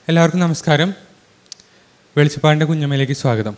എല്ലാവർക്കും നമസ്കാരം വെളിച്ചപ്പാടിൻ്റെ കുഞ്ഞമ്മയിലേക്ക് സ്വാഗതം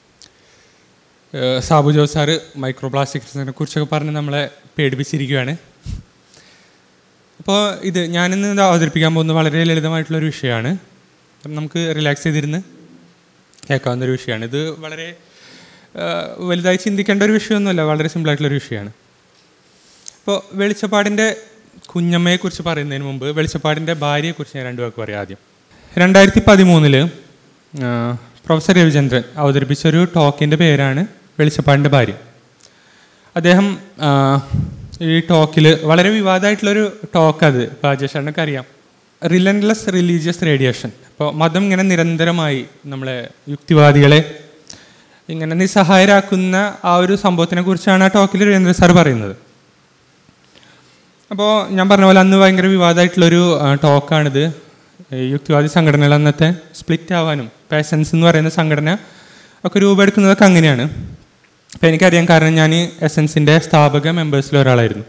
ഏഹ് സാബു ജോസ് സാറ് മൈക്രോ പ്ലാസ്റ്റിക്സിനെ കുറിച്ചൊക്കെ പറഞ്ഞ് നമ്മളെ പേടിപ്പിച്ചിരിക്കുകയാണ് അപ്പോൾ ഇത് ഞാനിന്ന് ഇത് അവതരിപ്പിക്കാൻ പോകുന്ന വളരെ ലളിതമായിട്ടുള്ളൊരു വിഷയമാണ് അപ്പം നമുക്ക് റിലാക്സ് ചെയ്തിരുന്ന് കേൾക്കാവുന്ന ഒരു വിഷയമാണ് ഇത് വളരെ ഏഹ് വലുതായി ചിന്തിക്കേണ്ട ഒരു വിഷയമൊന്നുമല്ല വളരെ സിമ്പിളായിട്ടുള്ളൊരു വിഷയമാണ് അപ്പോൾ വെളിച്ചപ്പാടിൻ്റെ കുഞ്ഞമ്മയെക്കുറിച്ച് പറയുന്നതിന് മുമ്പ് വെളിച്ചപ്പാടിൻ്റെ ഭാര്യയെക്കുറിച്ച് ഞാൻ രണ്ടു വാക്ക് പറയാം ആദ്യം രണ്ടായിരത്തി പതിമൂന്നില് പ്രൊഫസർ രവിചന്ദ്രൻ അവതരിപ്പിച്ച ഒരു ടോക്കിൻ്റെ പേരാണ് വെളിച്ചപ്പാടിൻ്റെ ഭാര്യ അദ്ദേഹം ആ, ഈ ടോക്കിൽ വളരെ വിവാദമായിട്ടുള്ളൊരു ടോക്ക് അത് രാജേഷണ്ണൊക്കെ അറിയാം റിലൻലെസ് റിലീജിയസ് റേഡിയേഷൻ അപ്പോൾ മതം ഇങ്ങനെ നിരന്തരമായി നമ്മളെ യുക്തിവാദികളെ ഇങ്ങനെ നിസ്സഹായരാക്കുന്ന ആ ഒരു സംഭവത്തിനെ കുറിച്ചാണ് ആ ടോക്കിൽ രവീന്ദ്ര സാർ പറയുന്നത് അപ്പോൾ ഞാൻ പറഞ്ഞ പോലെ അന്ന് ഭയങ്കര വിവാദമായിട്ടുള്ളൊരു ആ, ടോക്കാണിത് ഈ യുക്തിവാദി സംഘടനകൾ അന്നത്തെ സ്പ്ലിറ്റ് ആവാനും പാഷൻസ് എന്ന് പറയുന്ന സംഘടന ഒക്കെ രൂപമെടുക്കുന്നതൊക്കെ അങ്ങനെയാണ് അപ്പോൾ എനിക്കറിയാം കാരണം ഞാൻ എസൻസിൻ്റെ സ്ഥാപക മെമ്പേഴ്സിൽ ഒരാളായിരുന്നു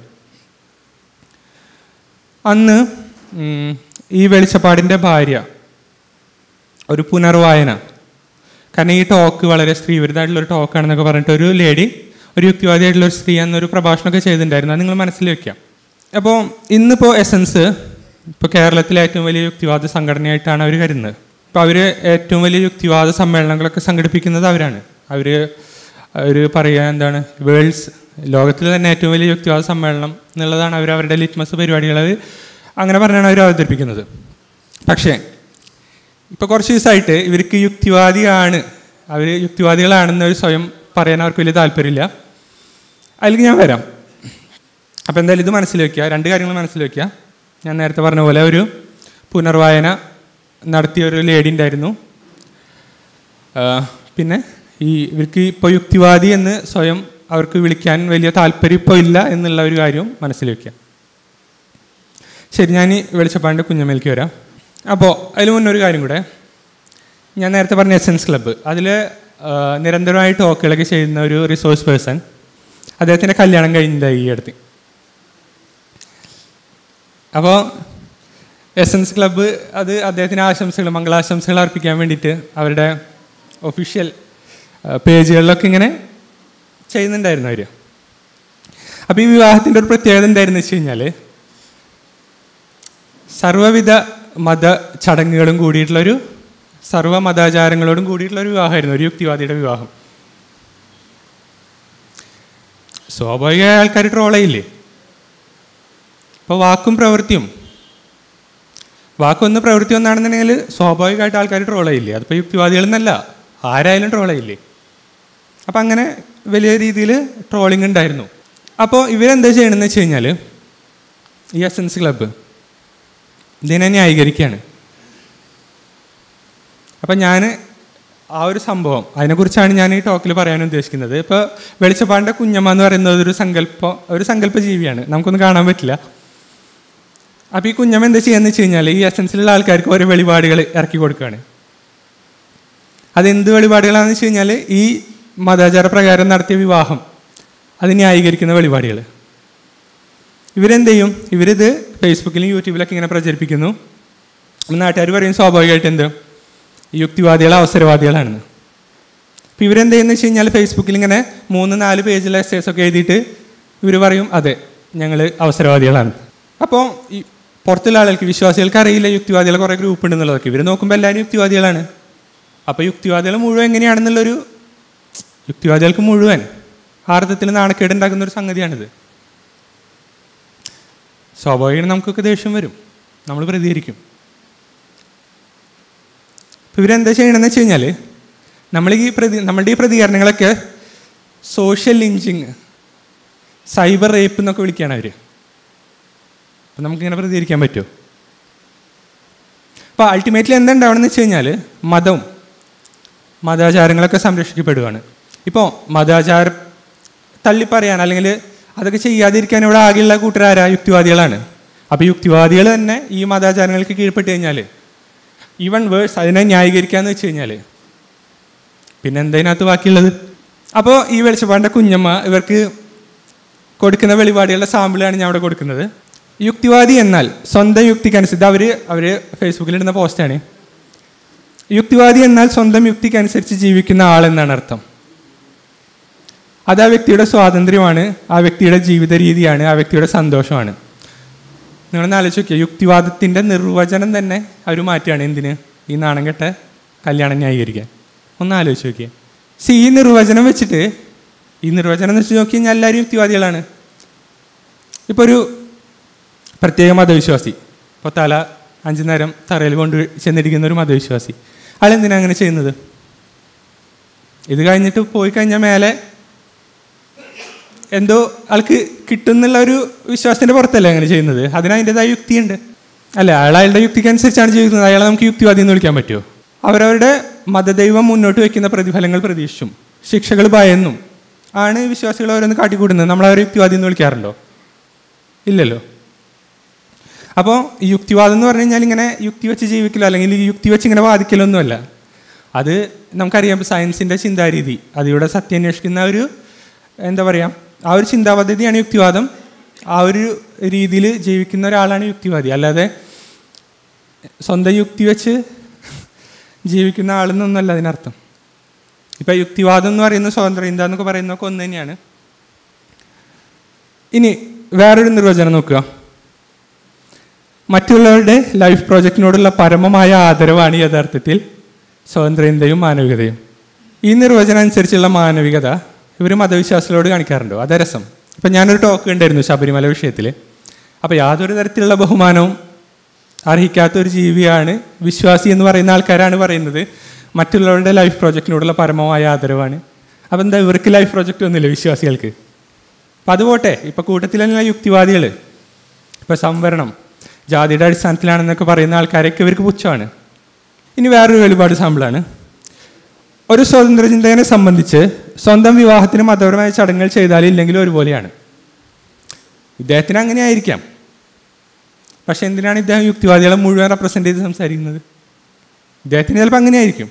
അന്ന് ഉം, ഈ വെളിച്ചപ്പാടിൻ്റെ ഭാര്യ ഒരു പുനർവായന കാരണം ഈ ടോക്ക് വളരെ സ്ത്രീവിരുദ്ധമായിട്ടുള്ള ഒരു ടോക്കാണെന്നൊക്കെ പറഞ്ഞിട്ട് ഒരു ലേഡി ഒരു യുക്തിവാദിയായിട്ടുള്ള ഒരു സ്ത്രീ എന്നൊരു പ്രഭാഷണമൊക്കെ ചെയ്തിട്ടുണ്ടായിരുന്നു അത് നിങ്ങൾ മനസ്സിൽ വെക്കാം അപ്പോൾ ഇന്നിപ്പോൾ എസൻസ് ഇപ്പോൾ കേരളത്തിലെ ഏറ്റവും വലിയ യുക്തിവാദ സംഘടനയായിട്ടാണ് അവർ കരുതുന്നത് അപ്പോൾ അവർ ഏറ്റവും വലിയ യുക്തിവാദ സമ്മേളനങ്ങളൊക്കെ സംഘടിപ്പിക്കുന്നത് അവരാണ് അവർ അവർ പറയുക എന്താണ് വേൾഡ്സ് ലോകത്തിൽ തന്നെ ഏറ്റവും വലിയ യുക്തിവാദ സമ്മേളനം എന്നുള്ളതാണ് അവർ അവരുടെ ലിറ്റ്മസ് പരിപാടികൾ അവർ അങ്ങനെ പറഞ്ഞാണ് അവർ അവതരിപ്പിക്കുന്നത് പക്ഷേ ഇപ്പോൾ കുറച്ച് ദിവസമായിട്ട് ഇവർക്ക് യുക്തിവാദിയാണ് അവർ യുക്തിവാദികളാണെന്ന് അവർ സ്വയം പറയാൻ അവർക്ക് വലിയ താല്പര്യമില്ല അതിലേക്ക് ഞാൻ വരാം അപ്പോൾ എന്തായാലും ഇത് മനസ്സിൽ വയ്ക്കുക രണ്ട് കാര്യങ്ങൾ മനസ്സിൽ വയ്ക്കുക ഞാൻ നേരത്തെ പറഞ്ഞ പോലെ ഒരു പുനർവായന നടത്തിയ ഒരു ലേഡി ഉണ്ടായിരുന്നു ആ, പിന്നെ ഈ ഇവർക്ക് ഇപ്പോൾ യുക്തിവാദി എന്ന് സ്വയം അവർക്ക് വിളിക്കാൻ വലിയ താല്പര്യം ഇപ്പോൾ ഇല്ല എന്നുള്ള ഒരു കാര്യവും മനസ്സിൽ വയ്ക്കുക ശരി ഞാൻ ഈ വെളിച്ചപ്പാടിൻ്റെ കുഞ്ഞമ്മയിലേക്ക് വരാം അപ്പോൾ അതിൽ മുന്നേ ഒരു കാര്യം കൂടെ ഞാൻ നേരത്തെ പറഞ്ഞ എസൻസ് ക്ലബ്ബ് അതിൽ നിരന്തരമായി ടോക്കുകളൊക്കെ ചെയ്യുന്ന ഒരു റിസോഴ്സ് പേഴ്സൺ അദ്ദേഹത്തിൻ്റെ കല്യാണം കഴിഞ്ഞതായി ഈ അടുത്ത് അപ്പോൾ എസൻസ് ക്ലബ്ബ് അത് അദ്ദേഹത്തിന് ആശംസകൾ മംഗളാശംസകൾ അർപ്പിക്കാൻ വേണ്ടിയിട്ട് അവരുടെ ഒഫീഷ്യൽ പേജുകളിലൊക്കെ ഇങ്ങനെ ചെയ്യുന്നുണ്ടായിരുന്നു അവർ അപ്പോൾ ഈ വിവാഹത്തിൻ്റെ ഒരു പ്രത്യേകത എന്തായിരുന്നു വെച്ച് കഴിഞ്ഞാൽ സർവ്വവിധ മത ചടങ്ങുകളും കൂടിയിട്ടുള്ളൊരു സർവ്വ മതാചാരങ്ങളോടും കൂടിയിട്ടുള്ള ഒരു വിവാഹമായിരുന്നു ഒരു യുക്തിവാദിയുടെ വിവാഹം സ്വാഭാവിക ആൾക്കാർ ട്രോൾ ചെയ്യില്ലേ ഇപ്പോൾ വാക്കും പ്രവൃത്തിയും വാക്കൊന്ന് പ്രവൃത്തി ഒന്നാണെന്നുണ്ടെങ്കിൽ സ്വാഭാവികമായിട്ട് ആൾക്കാർ ട്രോൾ ചെയ്യില്ലേ അതിപ്പോൾ യുക്തിവാദികളെന്നല്ല ആരായാലും ട്രോൾ ചെയ്യില്ലേ അപ്പം അങ്ങനെ വലിയ രീതിയിൽ ട്രോളിംഗ് ഉണ്ടായിരുന്നു അപ്പോൾ ഇവരെന്താ ചെയ്യണമെന്ന് വെച്ച് കഴിഞ്ഞാൽ ഈ എസൻസ് ക്ലബ്ബ് ഇതിനെ ന്യായീകരിക്കുകയാണ് അപ്പം ഞാൻ ആ ഒരു സംഭവം അതിനെക്കുറിച്ചാണ് ഞാൻ ഈ ടോക്കിൽ പറയാൻ ഉദ്ദേശിക്കുന്നത് ഇപ്പോൾ വെളിച്ചപ്പാടിൻ്റെ കുഞ്ഞമ്മ എന്ന് പറയുന്നത് ഒരു സങ്കല്പം ഒരു സങ്കല്പ ജീവിയാണ് നമുക്കൊന്നും കാണാൻ പറ്റില്ല അപ്പോൾ ഈ കുഞ്ഞമ്മ എന്താ ചെയ്യുന്നത് വെച്ച് കഴിഞ്ഞാൽ ഈ എസൻസിലുള്ള ആൾക്കാർക്ക് ഓരോ വെളിപാടുകൾ ഇറക്കി കൊടുക്കുകയാണ് അതെന്ത് വെളിപാടുകളാണെന്ന് വെച്ച് കഴിഞ്ഞാൽ ഈ മതാചാര പ്രകാരം നടത്തിയ വിവാഹം അത് ന്യായീകരിക്കുന്ന വെളിപാടുകൾ ഇവരെന്ത് ചെയ്യും ഇവരിത് ഫേസ്ബുക്കിലും യൂട്യൂബിലൊക്കെ ഇങ്ങനെ പ്രചരിപ്പിക്കുന്നു അപ്പോൾ നാട്ടുകാർ പറയും സ്വാഭാവികമായിട്ട് എന്ത് ഈ യുക്തിവാദികൾ അവസരവാദികളാണെന്ന് അപ്പോൾ ഇവരെന്ത് ചെയ്യുന്നത് വെച്ച് കഴിഞ്ഞാൽ ഫേസ്ബുക്കിൽ ഇങ്ങനെ മൂന്ന് നാല് പേജിലെ എസ്സേസ് ഒക്കെ എഴുതിയിട്ട് ഇവർ പറയും അതെ ഞങ്ങൾ അവസരവാദികളാണ് അപ്പോൾ ഈ പുറത്തുള്ള ആളുകൾക്ക് വിശ്വാസികൾക്ക് അറിയില്ല യുക്തിവാദികളെ കുറേ ഗ്രൂപ്പ് ഉണ്ടെന്നുള്ളതൊക്കെ ഇവർ നോക്കുമ്പോൾ എല്ലാവരും യുക്തിവാദികളാണ് അപ്പോൾ യുക്തിവാദികൾ മുഴുവൻ എങ്ങനെയാണെന്നുള്ളൊരു യുക്തിവാദികൾക്ക് മുഴുവൻ ആർദ്രത്തിൽ നാണക്കേട് ഉണ്ടാക്കുന്ന ഒരു സംഗതിയാണിത് സ്വാഭാവികം നമുക്കൊക്കെ ദേഷ്യം വരും നമ്മൾ പ്രതികരിക്കും അപ്പോൾ ഇവരെന്താ ചെയ്യണമെന്ന് വെച്ച് കഴിഞ്ഞാൽ നമ്മൾ ഈ പ്രതി നമ്മളുടെ ഈ പ്രതികരണങ്ങളൊക്കെ സോഷ്യൽ ലിഞ്ചിങ് സൈബർ റേപ്പ് എന്നൊക്കെ വിളിക്കുകയാണ് അവർ അപ്പം നമുക്കിങ്ങനെ പ്രതികരിക്കാൻ പറ്റുമോ അപ്പോൾ അൾട്ടിമേറ്റ്ലി എന്താ ഉണ്ടാവണമെന്ന് വെച്ച് കഴിഞ്ഞാൽ മതവും മതാചാരങ്ങളൊക്കെ സംരക്ഷിക്കപ്പെടുകയാണ് ഇപ്പോൾ മതാചാരം തള്ളിപ്പറയാൻ അല്ലെങ്കിൽ അതൊക്കെ ചെയ്യാതിരിക്കാൻ ഇവിടെ ആകെയുള്ള കൂട്ടരാരാ യുക്തിവാദികളാണ് അപ്പോൾ യുക്തിവാദികൾ തന്നെ ഈ മതാചാരങ്ങൾക്ക് കീഴ്പ്പെട്ട് കഴിഞ്ഞാൽ ഈവൺ വേഴ്സ് അതിനെ ന്യായീകരിക്കാന്ന് വെച്ച് കഴിഞ്ഞാൽ പിന്നെ എന്തതിനകത്ത് ബാക്കിയുള്ളത് അപ്പോൾ ഈ വെളിച്ചപ്പാടിൻ്റെ കുഞ്ഞമ്മ ഇവർക്ക് കൊടുക്കുന്ന വെളിപാടുകളുടെ സാമ്പിളാണ് ഞാൻ അവിടെ കൊടുക്കുന്നത് യുക്തിവാദി എന്നാൽ സ്വന്തം യുക്തിക്കനുസരിച്ച് അവർ അവർ ഫേസ്ബുക്കിൽ ഇടുന്ന പോസ്റ്റാണ് യുക്തിവാദി എന്നാൽ സ്വന്തം യുക്തിക്കനുസരിച്ച് ജീവിക്കുന്ന ആളെന്നാണ് അർത്ഥം അത് ആ വ്യക്തിയുടെ സ്വാതന്ത്ര്യമാണ് ആ വ്യക്തിയുടെ ജീവിത രീതിയാണ് ആ വ്യക്തിയുടെ സന്തോഷമാണ് നിങ്ങളൊന്ന് ആലോചിച്ച് നോക്കിയാൽ യുക്തിവാദത്തിൻ്റെ നിർവചനം തന്നെ അവർ മാറ്റുകയാണ് എന്തിന് ഈ നാണം കെട്ട കല്യാണം ന്യായീകരിക്കാൻ ഒന്ന് ആലോചിച്ച് നോക്കിയേ സി ഈ നിർവചനം വെച്ചിട്ട് ഈ നിർവചനം എന്ന് വെച്ച് നോക്കി കഴിഞ്ഞാൽ എല്ലാവരും യുക്തിവാദികളാണ് ഇപ്പോൾ ഒരു പ്രത്യേക മതവിശ്വാസി ഇപ്പോൾ തല അഞ്ചു നേരം തറയിൽ കൊണ്ട് ചെന്നിരിക്കുന്ന ഒരു മതവിശ്വാസി അയാൾ എന്തിനാണ് അങ്ങനെ ചെയ്യുന്നത് ഇത് കഴിഞ്ഞിട്ട് പോയി കഴിഞ്ഞാൽ മേലെ എന്തോ ആൾക്ക് കിട്ടുന്നുള്ള ഒരു വിശ്വാസത്തിന്റെ പുറത്തല്ലേ അങ്ങനെ ചെയ്യുന്നത് അതിന് അതിൻ്റെതായ യുക്തിയുണ്ട് അല്ല അയാൾ അയാളുടെ യുക്തിക്ക് അനുസരിച്ചാണ് ജീവിക്കുന്നത് അയാളെ നമുക്ക് യുക്തിവാദി എന്ന് വിളിക്കാൻ പറ്റുമോ അവരവരുടെ മതദൈവം മുന്നോട്ട് വെക്കുന്ന പ്രതിഫലങ്ങൾ പ്രതീക്ഷിച്ചും ശിക്ഷകൾ ഭയന്നും ആണ് വിശ്വാസികൾ ഓരോന്ന് കാട്ടിക്കൂടുന്നത് നമ്മൾ അവരെ യുക്തിവാദി എന്ന് വിളിക്കാറുണ്ടോ ഇല്ലല്ലോ അപ്പോൾ ഈ യുക്തിവാദം എന്ന് പറഞ്ഞു കഴിഞ്ഞാൽ ഇങ്ങനെ യുക്തി വെച്ച് ജീവിക്കലോ അല്ലെങ്കിൽ ഈ യുക്തി വെച്ച് ഇങ്ങനെ വാദിക്കലൊന്നുമല്ല അത് നമുക്കറിയാം സയൻസിൻ്റെ ചിന്താരീതി അതിലൂടെ സത്യം അന്വേഷിക്കുന്ന ഒരു എന്താ പറയുക ആ ഒരു ചിന്താ പദ്ധതിയാണ് യുക്തിവാദം ആ ഒരു രീതിയിൽ ജീവിക്കുന്ന ഒരാളാണ് യുക്തിവാദി അല്ലാതെ സ്വന്തം യുക്തി വെച്ച് ജീവിക്കുന്ന ആളെന്നൊന്നുമല്ല അതിനർത്ഥം ഇപ്പം യുക്തിവാദം എന്ന് പറയുന്ന സ്വതന്ത്ര ചിന്ത എന്നൊക്കെ പറയുന്നതൊക്കെ ഒന്ന് തന്നെയാണ് ഇനി വേറൊരു നിർവചനം നോക്കുക മറ്റുള്ളവരുടെ ലൈഫ് പ്രോജക്റ്റിനോടുള്ള പരമമായ ആദരവാണ് യഥാർത്ഥത്തിൽ സ്വതന്ത്രതയും മാനവികതയും ഈ നിർവചനം അനുസരിച്ചുള്ള മാനവികത ഇവർ മതവിശ്വാസികളോട് കാണിക്കാറുണ്ടോ അതേ രസം ഇപ്പം ഞാനൊരു ടോക്ക് ഉണ്ടായിരുന്നു ശബരിമല വിഷയത്തിൽ അപ്പോൾ യാതൊരു തരത്തിലുള്ള ബഹുമാനവും അർഹിക്കാത്ത ഒരു ജീവിയാണ് വിശ്വാസി എന്ന് പറയുന്ന ആൾക്കാരാണ് പറയുന്നത് മറ്റുള്ളവരുടെ ലൈഫ് പ്രോജക്റ്റിനോടുള്ള പരമമായ ആദരവാണ് അപ്പം എന്താ ഇവർക്ക് ലൈഫ് പ്രോജക്റ്റ് ഒന്നുമില്ല വിശ്വാസികൾക്ക് അപ്പം അത് പോട്ടെ ഇപ്പം കൂട്ടത്തിൽ തന്നെ യുക്തിവാദികൾ ഇപ്പം സംവരണം ജാതിയുടെ അടിസ്ഥാനത്തിലാണെന്നൊക്കെ പറയുന്ന ആൾക്കാരൊക്കെ ഇവർക്ക് പുച്ഛമാണ് ഇനി വേറൊരു വെളിപാട് സാമ്പിളാണ് ഒരു സ്വതന്ത്ര ചിന്തകനെ സംബന്ധിച്ച് സ്വന്തം വിവാഹത്തിന് മതപരമായ ചടങ്ങുകൾ ചെയ്താലും ഇല്ലെങ്കിലും ഒരുപോലെയാണ് ഇദ്ദേഹത്തിന് അങ്ങനെ ആയിരിക്കാം പക്ഷെ എന്തിനാണ് ഇദ്ദേഹം യുക്തിവാദികളെ മുഴുവൻ റെപ്രസെൻ്റ് ചെയ്ത് സംസാരിക്കുന്നത് ഇദ്ദേഹത്തിന് ചിലപ്പോൾ അങ്ങനെ ആയിരിക്കും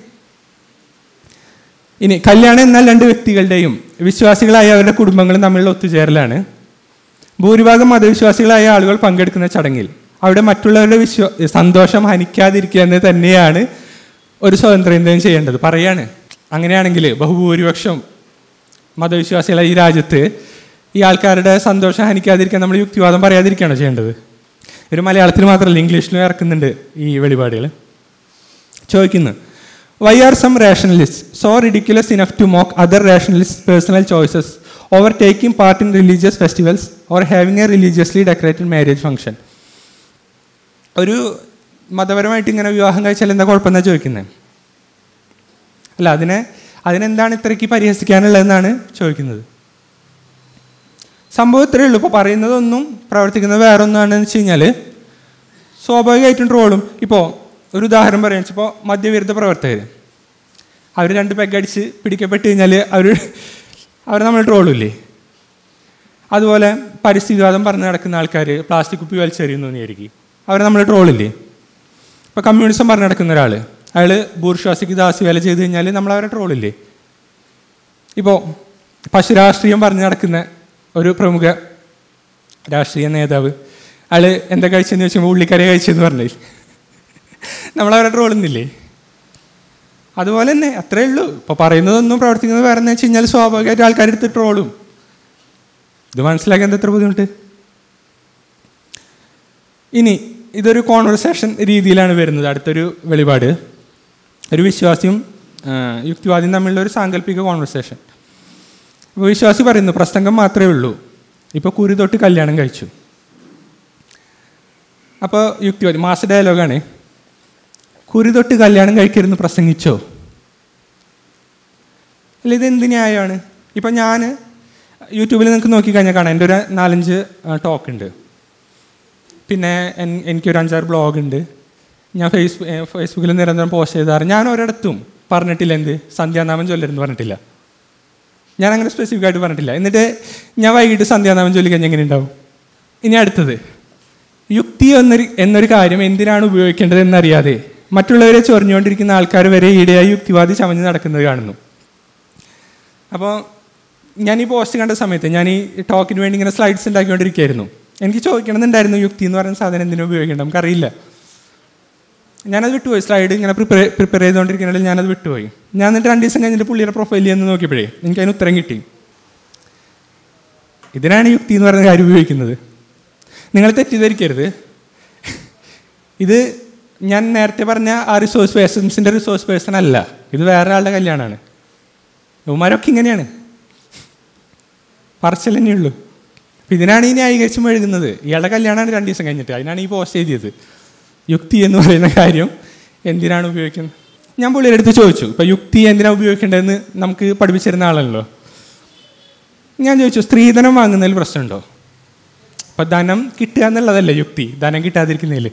ഇനി കല്യാണം എന്നാൽ രണ്ട് വ്യക്തികളുടെയും വിശ്വാസികളായ അവരുടെ കുടുംബങ്ങളും തമ്മിലുള്ള ഒത്തുചേരലാണ് ഭൂരിഭാഗം മതവിശ്വാസികളായ ആളുകൾ പങ്കെടുക്കുന്ന ചടങ്ങിൽ അവിടെ മറ്റുള്ളവരുടെ വിശ്വ സന്തോഷം ഹനിക്കാതിരിക്കുക എന്ന് തന്നെയാണ് ഒരു സ്വതന്ത്രം ചെയ്യേണ്ടത് പറയാണ് അങ്ങനെയാണെങ്കിൽ ബഹുഭൂരിപക്ഷം മതവിശ്വാസികളെ ഈ രാജ്യത്ത് ഈ ആൾക്കാരുടെ സന്തോഷം ഹനിക്കാതിരിക്കാൻ നമ്മൾ യുക്തിവാദം പറയാതിരിക്കുകയാണോ ചെയ്യേണ്ടത് ഒരു മലയാളത്തിൽ മാത്രമല്ല ഇംഗ്ലീഷിലും ഇറക്കുന്നുണ്ട് ഈ വെളിപാടുകൾ ചോദിക്കുന്നു why are some rationalist so ridiculous enough to mock other rationalist personal choices over taking part in religious festivals or having a religiously decorated marriage function ഒരു മതപരമായിട്ട് ഇങ്ങനെ വിവാഹം കഴിച്ചാൽ എന്താ കുഴപ്പമെന്നാ ചോദിക്കുന്നത് അല്ല അതിനെ അതിനെന്താണ് ഇത്രയ്ക്ക് പരിഹസിക്കാനുള്ളതെന്നാണ് ചോദിക്കുന്നത് സംഭവം ഇത്രയേ ഉള്ളൂ ഇപ്പോൾ പറയുന്നതൊന്നും പ്രവർത്തിക്കുന്നത് വേറെ ഒന്നാണെന്ന് വെച്ച് കഴിഞ്ഞാൽ സ്വാഭാവികമായിട്ടും ട്രോളും ഇപ്പോൾ ഒരു ഉദാഹരണം പറയാൻ ഇപ്പോൾ മദ്യവിരുദ്ധ പ്രവർത്തകർ അവർ രണ്ട് പെഗടിച്ച് പിടിക്കപ്പെട്ട് കഴിഞ്ഞാൽ അവർ അവർ നമ്മൾ ട്രോളില്ലേ അതുപോലെ പരിസ്ഥിതിവാദം പറഞ്ഞ് നടക്കുന്ന ആൾക്കാർ പ്ലാസ്റ്റിക് കുപ്പി വലിച്ചെറിയുന്നു വിചാരിക്കും അവർ നമ്മൾ ട്രോളില്ലേ ഇപ്പോൾ കമ്മ്യൂണിസം പറഞ്ഞ് നടക്കുന്ന ഒരാൾ അയാൾ ബൂർഷ്വാസിക്ക് ദാസി വേല ചെയ്ത് കഴിഞ്ഞാൽ നമ്മൾ അവരെ ട്രോളില്ലേ ഇപ്പോൾ പശുരാഷ്ട്രീയം പറഞ്ഞ് നടക്കുന്ന ഒരു പ്രമുഖ രാഷ്ട്രീയ നേതാവ് അയാൾ എന്താ കഴിച്ചെന്ന് ചോദിക്കുമ്പോൾ ഉള്ളിക്കറി കഴിച്ചെന്ന് പറഞ്ഞില്ലേ നമ്മളവരെ ട്രോളുന്നില്ലേ അതുപോലെ തന്നെ അത്രേ ഉള്ളൂ ഇപ്പോൾ പറയുന്നതൊന്നും പ്രവർത്തിക്കുന്നത് വേറെ എന്ന് വെച്ച് കഴിഞ്ഞാൽ സ്വാഭാവികമായിട്ട് ആൾക്കാരെടുത്ത് ട്രോളും ഇത് മനസ്സിലാക്കാൻ എത്ര ബുദ്ധിമുട്ട് ഇനി ഇതൊരു കോൺവെർസേഷൻ രീതിയിലാണ് വരുന്നത് അടുത്തൊരു വെളിപാട് ഒരു വിശ്വാസിയും ആ, യുക്തിവാദിയും തമ്മിലുള്ള ഒരു സാങ്കല്പിക കോൺവെർസേഷൻ അപ്പോൾ വിശ്വാസി പറയുന്നു പ്രസംഗം മാത്രമേ ഉള്ളൂ ഇപ്പോൾ കുരു തൊട്ട് കല്യാണം കഴിച്ചു അപ്പോൾ യുക്തിവാദി മാസ ഡയലോഗാണ് കുരു തൊട്ട് കല്യാണം കഴിക്കരുന്ന് പ്രസംഗിച്ചോ അല്ല ഇത് എന്ത് ന്യായമാണ് ഇപ്പം ഞാൻ യൂട്യൂബിൽ നിങ്ങൾക്ക് നോക്കിക്കഴിഞ്ഞാൽ കാണാം എൻ്റെ ഒരു നാലഞ്ച് ടോക്ക് ഉണ്ട് പിന്നെ എൻ- എനിക്കൊരു അഞ്ചാറ് ബ്ലോഗ് ഉണ്ട് ഞാൻ ഫേസ്ബു ഏ, ഫേസ്ബുക്കിൽ നിരന്തരം പോസ്റ്റ് ചെയ്താറ് ഞാൻ ഒരിടത്തും പറഞ്ഞിട്ടില്ല എന്ത് സന്ധ്യാനാമം ചൊല്ലരുന്ന് പറഞ്ഞിട്ടില്ല ഞാൻ അങ്ങനെ സ്പെസിഫിക് ആയിട്ട് പറഞ്ഞിട്ടില്ല എന്നിട്ട് ഞാൻ വൈകിട്ട് സന്ധ്യാനാമം ചൊല്ലി കഴിഞ്ഞാൽ എങ്ങനെ ഉണ്ടാവും ഇനി അടുത്തത് യുക്തി എന്നൊരു എന്നൊരു കാര്യം എന്തിനാണ് ഉപയോഗിക്കേണ്ടത് എന്നറിയാതെ മറ്റുള്ളവരെ ചൊറിഞ്ഞുകൊണ്ടിരിക്കുന്ന ആൾക്കാർ വരെ ഈടെയായി യുക്തിവാദി ചമഞ്ഞ് നടക്കുന്നത് കാണുന്നു അപ്പോൾ ഞാൻ ഈ പോസ്റ്റ് കണ്ട സമയത്ത് ഞാൻ ഈ ടോക്കിന് വേണ്ടി ഇങ്ങനെ സ്ലൈഡ്സ് ഉണ്ടാക്കിക്കൊണ്ടിരിക്കുകയായിരുന്നു എനിക്ക് ചോദിക്കണമെന്നുണ്ടായിരുന്നു യുക്തി എന്ന് പറയുന്ന സാധനം എന്തിനാ ഉപയോഗിക്കേണ്ടത് നമുക്കറിയില്ല ഞാനത് വിട്ടുപോയി സ്ലൈഡ് ഇങ്ങനെ പ്രിപ്പയർ പ്രിപ്പയർ ചെയ്തുകൊണ്ടിരിക്കുന്നതിൽ ഞാനത് വിട്ടുപോയി ഞാൻ എന്നിട്ട് രണ്ട് ദിവസം കഴിഞ്ഞിട്ട് പുള്ളിയുടെ പ്രൊഫൈലിൽ നിന്ന് നോക്കിയപ്പോഴേ എനിക്ക് അതിന് ഉത്തരം കിട്ടി ഇതിനാണ് യുക്തി എന്ന് പറയുന്ന കാര്യം ഉപയോഗിക്കുന്നത് നിങ്ങൾ തെറ്റിദ്ധരിക്കരുത് ഇത് ഞാൻ നേരത്തെ പറഞ്ഞ ആ റിസോഴ്സ് പേഴ്സൺസിൻ്റെ റിസോഴ്സ് പേഴ്സൺ അല്ല ഇത് വേറെ ആളുടെ കല്യാണമാണ് ഇവന്മാരൊക്കെ ഇങ്ങനെയാണ് പറച്ചിൽ തന്നെ ഉള്ളൂ അപ്പം ഇതിനാണ് ഈ ന്യായീകരിച്ചും എഴുതുന്നത് ഇയാളുടെ കല്യാണമാണ് രണ്ട് ദിവസം കഴിഞ്ഞിട്ട് അതിനാണ് ഈ പോസ്റ്റ് എഴുതിയത് യുക്തി എന്ന് പറയുന്ന കാര്യം എന്തിനാണ് ഉപയോഗിക്കുന്നത് ഞാൻ പുള്ളിയുടെ അടുത്ത് ചോദിച്ചു ഇപ്പം യുക്തി എന്തിനാണ് ഉപയോഗിക്കേണ്ടതെന്ന് നമുക്ക് പഠിപ്പിച്ചിരുന്ന ആളല്ലോ ഞാൻ ചോദിച്ചു സ്ത്രീധനം വാങ്ങുന്നതിൽ പ്രശ്നമുണ്ടോ അപ്പം ധനം കിട്ടുക എന്നുള്ളതല്ലേ യുക്തി ധനം കിട്ടാതിരിക്കുന്നതിൽ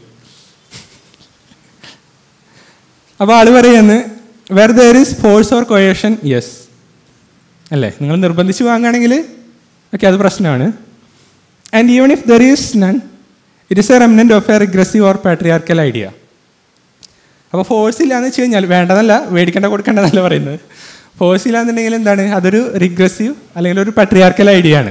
അപ്പോൾ ആള് പറയുന്നത് whether there is force or coercion yes അല്ലേ നിങ്ങൾ നിർബന്ധിച്ച് വാങ്ങുകയാണെങ്കിൽ ഓക്കെ അത് പ്രശ്നമാണ് and even if there is none it is a remnant of a regressive or patriarchal idea അപ്പോൾ ഫോഴ്സ് ഇല്ലാന്ന് വെച്ച് കഴിഞ്ഞാൽ വേണ്ടതല്ല മേടിക്കേണ്ട കൊടുക്കേണ്ടതല്ല പറയുന്നത് ഫോഴ്സ് ഇല്ലാന്നുണ്ടെങ്കിൽ എന്താണ് അതൊരു റിഗ്രസീവ് അല്ലെങ്കിൽ ഒരു പാട്രിയാർക്കൽ ഐഡിയ ആണ്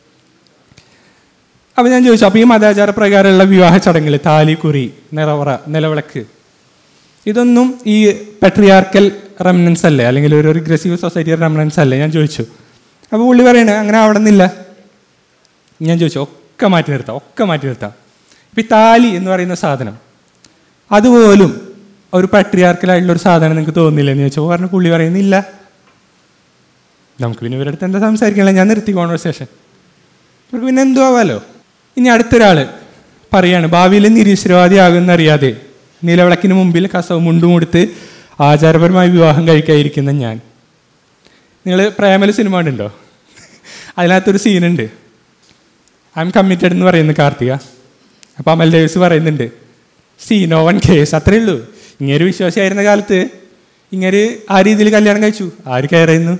അപ്പോൾ ഞാൻ ചോദിച്ചു അപ്പോൾ ഈ മതാചാര പ്രകാരമുള്ള വിവാഹ ചടങ്ങുകൾ താലി കുറി നിറവറ നിലവിളക്ക് ഇതൊന്നും ഈ പെട്രിയാർക്കൽ റെമനൻസ് അല്ലേ അല്ലെങ്കിൽ ഒരു റിഗ്രസീവ് സൊസൈറ്റി റെമനൻസ് അല്ലേ ഞാൻ ചോദിച്ചു അപ്പോൾ പുള്ളി പറയണേ അങ്ങനെ ആവണമെന്നില്ല ഞാൻ ചോദിച്ചു ഒക്കെ മാറ്റി നിർത്താം ഒക്കെ മാറ്റി നിർത്താം ഇപ്പം ഈ താലി എന്ന് പറയുന്ന സാധനം അതുപോലും ഒരു പട്രിയാർക്കലായിട്ടുള്ള ഒരു സാധനം നിങ്ങൾക്ക് തോന്നുന്നില്ല എന്ന് ചോദിച്ചു പറഞ്ഞു പുള്ളി പറയുന്നില്ല നമുക്ക് പിന്നെ ഇവരുടെ അടുത്ത് എന്താ സംസാരിക്കണില്ല ഞാൻ നിർത്തി കോൺവെർസേഷൻ ഇവർക്ക് പിന്നെ എന്തോ ആവാലോ ഇനി അടുത്തൊരാൾ പറയാണ് ഭാവിയിൽ നിരീശ്വരവാദിയാകുമെന്ന് അറിയാതെ നിലവിളക്കിന് മുമ്പിൽ കസവ് മുണ്ടും കൊടുത്ത് ആചാരപരമായി വിവാഹം കഴിക്കാതിരിക്കുന്ന ഞാൻ നിങ്ങൾ പ്രേമല സിനിമ കണ്ടുണ്ടോ അതിനകത്തൊരു സീനുണ്ട് ഐ എം കമ്മിറ്റഡ് എന്ന് പറയുന്നു കാർത്തിക അപ്പോൾ അമൽ ഡേവിസ് പറയുന്നുണ്ട് സി നോ വൺ കേസ് അത്രേ ഉള്ളൂ ഇങ്ങനെ വിശ്വാസിയായിരുന്ന കാലത്ത് ഇങ്ങനെ ആ രീതിയിൽ കല്യാണം കഴിച്ചു ആര് കയറുന്നു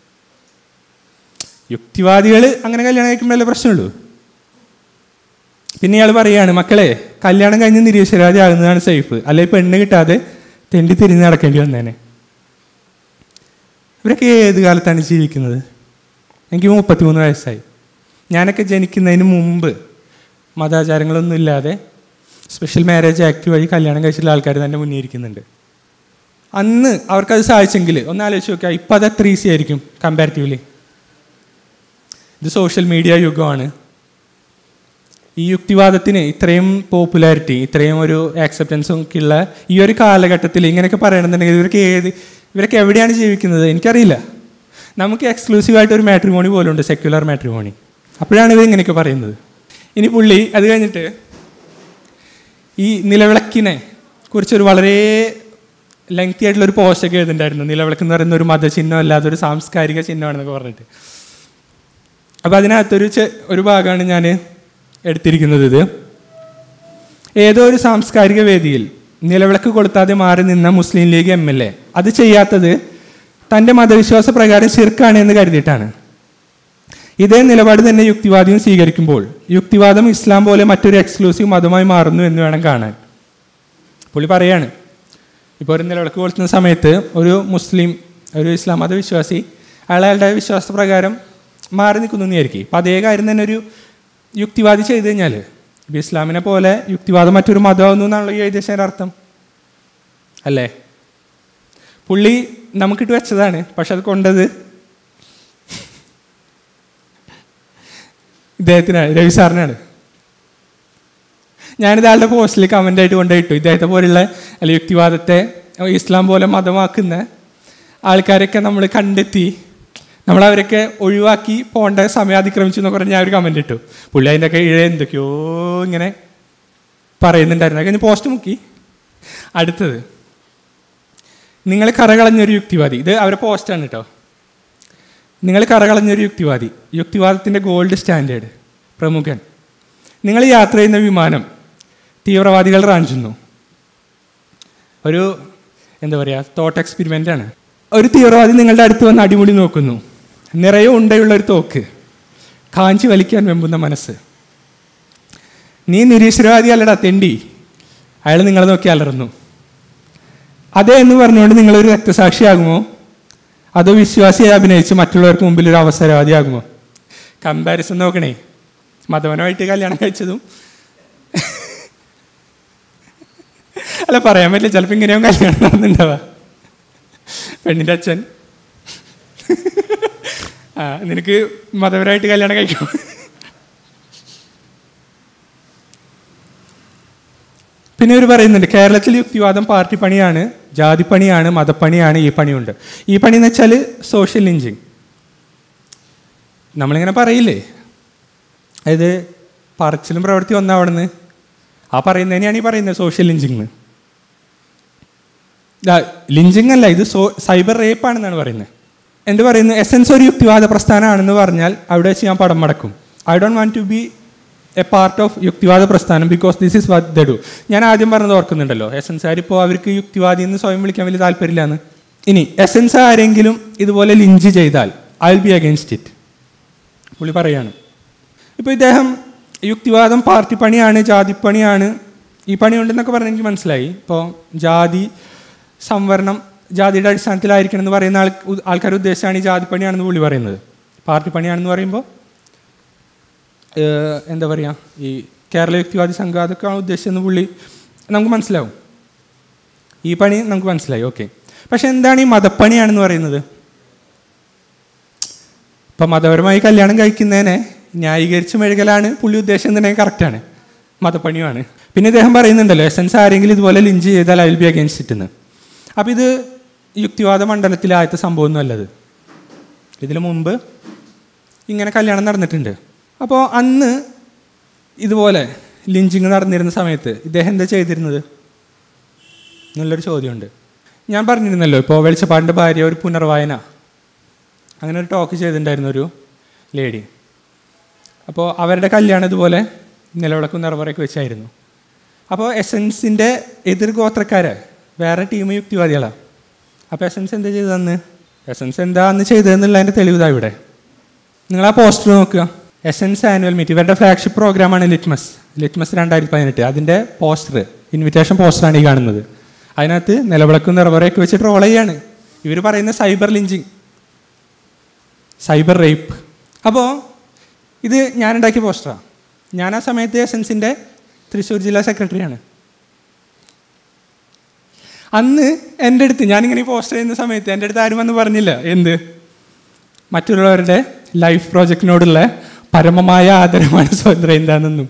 യുക്തിവാദികൾ അങ്ങനെ കല്യാണം കഴിക്കുമ്പോഴല്ലേ പ്രശ്നമുള്ളൂ പിന്നെ ഇയാൾ പറയാണ് മക്കളെ കല്യാണം കഴിഞ്ഞ് നിരീശ്വരവാദി ആകുന്നതാണ് സേഫ് അല്ലെങ്കിൽ പെണ്ണ് കിട്ടാതെ തെണ്ടി തിരിഞ്ഞ് നടക്കേണ്ടി വന്നേനെ ഇവരൊക്കെ ഏത് കാലത്താണ് ജീവിക്കുന്നത് എനിക്ക് മുപ്പത്തിമൂന്ന് വയസ്സായി ഞാനൊക്കെ ജനിക്കുന്നതിന് മുമ്പ് മതാചാരങ്ങളൊന്നും ഇല്ലാതെ സ്പെഷ്യൽ മാരേജ് ആക്ട് വഴി കല്യാണം കഴിച്ചിട്ടുള്ള ആൾക്കാർ തന്നെ മുന്നേ ഇരിക്കുന്നുണ്ട് അന്ന് അവർക്കത് സാധിച്ചെങ്കിൽ ഒന്ന് ആലോചിച്ച് നോക്കിയാൽ ഇപ്പം അത് എത്ര ഈസി ആയിരിക്കും കമ്പാരിറ്റീവ്ലി ഇത് സോഷ്യൽ മീഡിയ യുഗമാണ് ഈ യുക്തിവാദത്തിന് ഇത്രയും പോപ്പുലാരിറ്റി ഇത്രയും ഒരു ആക്സെപ്റ്റൻസും ഒക്കെ ഉള്ള ഈ ഒരു കാലഘട്ടത്തിൽ ഇങ്ങനെയൊക്കെ പറയണമെന്നുണ്ടെങ്കിൽ ഇവർക്ക് ഏത് ഇവരൊക്കെ എവിടെയാണ് ജീവിക്കുന്നത് എനിക്കറിയില്ല നമുക്ക് എക്സ്ക്ലൂസീവായിട്ട് ഒരു മാട്രിമോണി പോലും ഉണ്ട് സെക്യുലർ മാട്രിമോണി അപ്പോഴാണ് ഇത് ഇങ്ങനെയൊക്കെ പറയുന്നത് ഇനി പുള്ളി അത് കഴിഞ്ഞിട്ട് ഈ നിലവിളക്കിനെ കുറിച്ചൊരു വളരെ ലെങ്തി ആയിട്ടുള്ള ഒരു പോസ്റ്റൊക്കെ എഴുതുന്നുണ്ടായിരുന്നു നിലവിളക്ക് എന്ന് പറയുന്ന ഒരു മതചിഹ്നം അല്ലാതെ ഒരു സാംസ്കാരിക ചിഹ്നമാണെന്നൊക്കെ പറഞ്ഞിട്ട് അപ്പോൾ അതിനകത്തൊരു ചെ- ഒരു ഭാഗമാണ് ഞാൻ എടുത്തിരിക്കുന്നത് ഇത് ഏതോ ഒരു സാംസ്കാരിക വേദിയിൽ നിലവിളക്ക് കൊളുത്താതെ മാറി നിന്ന Muslim League M L A അത് ചെയ്യാത്തത് തൻ്റെ മതവിശ്വാസ പ്രകാരം ശിർക്കാണ് എന്ന് കരുതിയിട്ടാണ് ഇതേ നിലപാട് തന്നെ യുക്തിവാദിയും സ്വീകരിക്കുമ്പോൾ യുക്തിവാദം ഇസ്ലാം പോലെ മറ്റൊരു എക്സ്ക്ലൂസീവ് മതമായി മാറുന്നു എന്ന് വേണം കാണാൻ പുള്ളി പറയാണ് ഇപ്പോൾ ഒരു നിലവിളക്ക് കൊളുത്തുന്ന സമയത്ത് ഒരു മുസ്ലിം ഒരു ഇസ്ലാം മതവിശ്വാസി അയാൾ അയാളുടെ വിശ്വാസപ്രകാരം മാറി നിൽക്കുന്നു എന്ന് വിചാരിക്കും അപ്പം അതേ കാര്യം തന്നെ ഒരു യുക്തിവാദി ചെയ്തു കഴിഞ്ഞാൽ ഇപ്പം ഇസ്ലാമിനെ പോലെ യുക്തിവാദം മറ്റൊരു മതമാകുന്നു എന്നാണല്ലോ ഈ ഏകദേശം അർത്ഥം അല്ലേ പുള്ളി നമുക്കിട്ട് വെച്ചതാണ് പക്ഷെ അത് കൊണ്ടത് ഇദ്ദേഹത്തിനാണ് രവി സാറിനാണ് ഞാനിത് ആളുടെ പോസ്റ്റിൽ കമൻ്റ് ആയിട്ട് കൊണ്ടുപോയിട്ടു ഇദ്ദേഹത്തെ പോലുള്ള അല്ല യുക്തിവാദത്തെ ഇസ്ലാം പോലെ മതമാക്കുന്ന ആൾക്കാരൊക്കെ നമ്മൾ കണ്ടെത്തി നമ്മൾ അവരൊക്കെ ഒഴിവാക്കി പോകേണ്ട സമയം അതിക്രമിച്ചു എന്നൊക്കെ പറഞ്ഞ് ഞാൻ ഒരു കമൻ്റ് ഇട്ടു പുള്ളി അതിൻ്റെ ഒക്കെ ഇഴ എന്തൊക്കെയോ ഇങ്ങനെ പറയുന്നുണ്ടായിരുന്നു അത് കഴിഞ്ഞ് പോസ്റ്റ് മുക്കി അടുത്തത് നിങ്ങൾ കറകളഞ്ഞൊരു യുക്തിവാദി ഇത് അവരെ പോസ്റ്റാണ് കേട്ടോ നിങ്ങൾ കറകളഞ്ഞൊരു യുക്തിവാദി യുക്തിവാദത്തിൻ്റെ ഗോൾഡ് സ്റ്റാൻഡേർഡ് പ്രമുഖൻ നിങ്ങൾ യാത്ര ചെയ്യുന്ന വിമാനം തീവ്രവാദികൾ റാഞ്ചുന്നു ഒരു എന്താ പറയുക തോട്ട് എക്സ്പെരിമെൻ്റ് ആണ് ഒരു തീവ്രവാദി നിങ്ങളുടെ അടുത്ത് വന്ന് അടിമുടി നോക്കുന്നു നിറയെ ഉണ്ടയുള്ള ഒരു തോക്ക് കാഞ്ചി വലിക്കാൻ വെമ്പുന്ന മനസ്സ് നീ നിരീശ്വരവാദി അല്ലടാ തെണ്ടി അയാൾ നിങ്ങളെ നോക്കി അലറുന്നു അതെ എന്ന് പറഞ്ഞുകൊണ്ട് നിങ്ങളൊരു രക്തസാക്ഷിയാകുമോ അതോ വിശ്വാസിയായി അഭിനയിച്ച് മറ്റുള്ളവർക്ക് മുമ്പിൽ ഒരു അവസരവാദിയാകുമോ കമ്പാരിസൺ നോക്കണേ മതപരമായിട്ട് കല്യാണം കഴിച്ചതും അല്ല പറയാൻ പറ്റില്ല ചിലപ്പോൾ ഇങ്ങനെയാവും കല്യാണം നടന്നുണ്ടാവുക പെണ്ണിൻ്റെ അച്ഛൻ ആ നിനക്ക് മതപരമായിട്ട് കല്യാണം കഴിക്കും പിന്നെ ഇവർ പറയുന്നുണ്ട് കേരളത്തിൽ യുക്തിവാദം പാർട്ടി പണിയാണ് ജാതിപ്പണിയാണ് മതപ്പണിയാണ് ഈ പണിയുണ്ട് ഈ പണി എന്ന് വെച്ചാൽ സോഷ്യൽ ലിഞ്ചിങ് നമ്മളിങ്ങനെ പറയില്ലേ അതായത് പറച്ചിലും പ്രവൃത്തി ഒന്നാവണമെന്ന് ആ പറയുന്നതിനെയാണ് ഈ പറയുന്നത് സോഷ്യൽ ലിഞ്ചിങ് ലിഞ്ചിങ് അല്ല ഇത് സോ സൈബർ റേപ്പ് ആണെന്നാണ് പറയുന്നത് എന്ത് പറയുന്നു എസെൻസ് ഒരു യുക്തിവാദ പ്രസ്ഥാനമാണെന്ന് പറഞ്ഞാൽ അവിടെ വെച്ച് ഞാൻ പടം മടക്കും I don't want to be a part of യുക്തിവാദ പ്രസ്ഥാനം because this is what the do ഞാൻ ആദ്യം പറഞ്ഞത് ഓർക്കുന്നുണ്ടല്ലോ എസെൻസ് ആരിപ്പോൾ അവർക്ക് യുക്തിവാദി എന്ന് സ്വയം വിളിക്കാൻ വലിയ താല്പര്യമില്ലാന്ന് ഇനി എസെൻസ് ആരെങ്കിലും ഇതുപോലെ ലിഞ്ച് ചെയ്താൽ I will be against it പുള്ളി പറയാണ് ഇപ്പോൾ ഇദ്ദേഹം യുക്തിവാദം പാർട്ടി പണിയാണ് ജാതിപ്പണിയാണ് ഈ പണിയുണ്ടെന്നൊക്കെ പറഞ്ഞ് എനിക്ക് മനസ്സിലായി ഇപ്പോൾ ജാതി സംവരണം ജാതിയുടെ അടിസ്ഥാനത്തിലായിരിക്കണം എന്ന് പറയുന്ന ആൾ ആൾക്കാർ ഉദ്ദേശിച്ചാണ് ഈ ജാതിപ്പണിയാണെന്ന് പുള്ളി പറയുന്നത് പാർട്ടി പണിയാണെന്ന് പറയുമ്പോൾ ഏഹ്, എന്താ പറയുക ഈ കേരള യുക്തിവാദി സംഘം അതൊക്കെയാണ് ഉദ്ദേശിച്ചതെന്ന് പുള്ളി നമുക്ക് മനസ്സിലാവും ഈ പണി നമുക്ക് മനസ്സിലായി ഓക്കെ പക്ഷെ എന്താണ് ഈ മതപ്പണിയാണെന്ന് പറയുന്നത് ഇപ്പം മതപരമായി കല്യാണം കഴിക്കുന്നതിനെ ന്യായീകരിച്ച് മെഴുകലാണ് പുള്ളി ഉദ്ദേശം തന്നെ കറക്റ്റാണ് മതപ്പണിയുമാണ് പിന്നെ ഇദ്ദേഹം പറയുന്നുണ്ടല്ലോ എസൻസ് ആരെങ്കിലും ഇതുപോലെ ലിഞ്ച് ചെയ്താൽ I will be against it എന്ന് അപ്പം ഇത് യുക്തിവാദ മണ്ഡലത്തിലെ ആദ്യത്തെ സംഭവമൊന്നും അല്ലത് ഇതിനു മുമ്പ് ഇങ്ങനെ കല്യാണം നടന്നിട്ടുണ്ട് അപ്പോൾ അന്ന് ഇതുപോലെ ലിഞ്ചിങ് നടന്നിരുന്ന സമയത്ത് ഇദ്ദേഹം എന്താ ചെയ്തിരുന്നത് എന്നുള്ളൊരു ചോദ്യമുണ്ട് ഞാൻ പറഞ്ഞിരുന്നല്ലോ ഇപ്പോൾ വെളിച്ചപ്പാടിൻ്റെ ഭാര്യ ഒരു പുനർവായന അങ്ങനെ ഒരു ടോക്ക് ചെയ്തിട്ടുണ്ടായിരുന്നു ഒരു ലേഡി അപ്പോൾ അവരുടെ കല്യാണം ഇതുപോലെ നിലവിളക്കും നിറവറയൊക്കെ വെച്ചായിരുന്നു അപ്പോൾ എസൻസിൻ്റെ എതിർ ഗോത്രക്കാരെ വേറെ ടീം യുക്തിവാദികളാണ് അപ്പോൾ എസൻസ് എന്താ ചെയ്തതെന്ന് എസൻസ് എന്താ അന്ന് ചെയ്തതെന്നുള്ളതിൻ്റെ തെളിവിതാ ഇവിടെ നിങ്ങൾ ആ പോസ്റ്റർ നോക്കുക എസൻസ് ആനുവൽ മീറ്റ് ഇവരുടെ ഫ്ലാഗ്ഷിപ്പ് പ്രോഗ്രാമാണ് ലിറ്റ്മസ് ലിറ്റ്മസ് രണ്ടായിരത്തി പതിനെട്ട് അതിൻ്റെ പോസ്റ്റർ ഇൻവിറ്റേഷൻ പോസ്റ്ററാണ് ഈ കാണുന്നത് അതിനകത്ത് നിലവിളക്കും നിറവറയൊക്കെ വെച്ച് ട്രോൾ ചെയ്യാണ് ഇവർ പറയുന്ന സൈബർ ലിഞ്ചിങ് സൈബർ റേപ്പ് അപ്പോൾ ഇത് ഞാനുണ്ടാക്കിയ പോസ്റ്ററാണ് ഞാൻ ആ സമയത്ത് എസൻസിൻ്റെ തൃശ്ശൂർ ജില്ലാ സെക്രട്ടറിയാണ് അന്ന് എൻ്റെ അടുത്ത് ഞാനിങ്ങനെ ഈ പോസ്റ്റർ ചെയ്യുന്ന സമയത്ത് എൻ്റെ അടുത്ത് ആരും വന്ന് പറഞ്ഞില്ല എന്ത് മറ്റുള്ളവരുടെ ലൈഫ് പ്രോജക്റ്റിനോടുള്ള പരമമായ ആദരമാണ് സ്വതന്ത്രം എന്താണെന്നും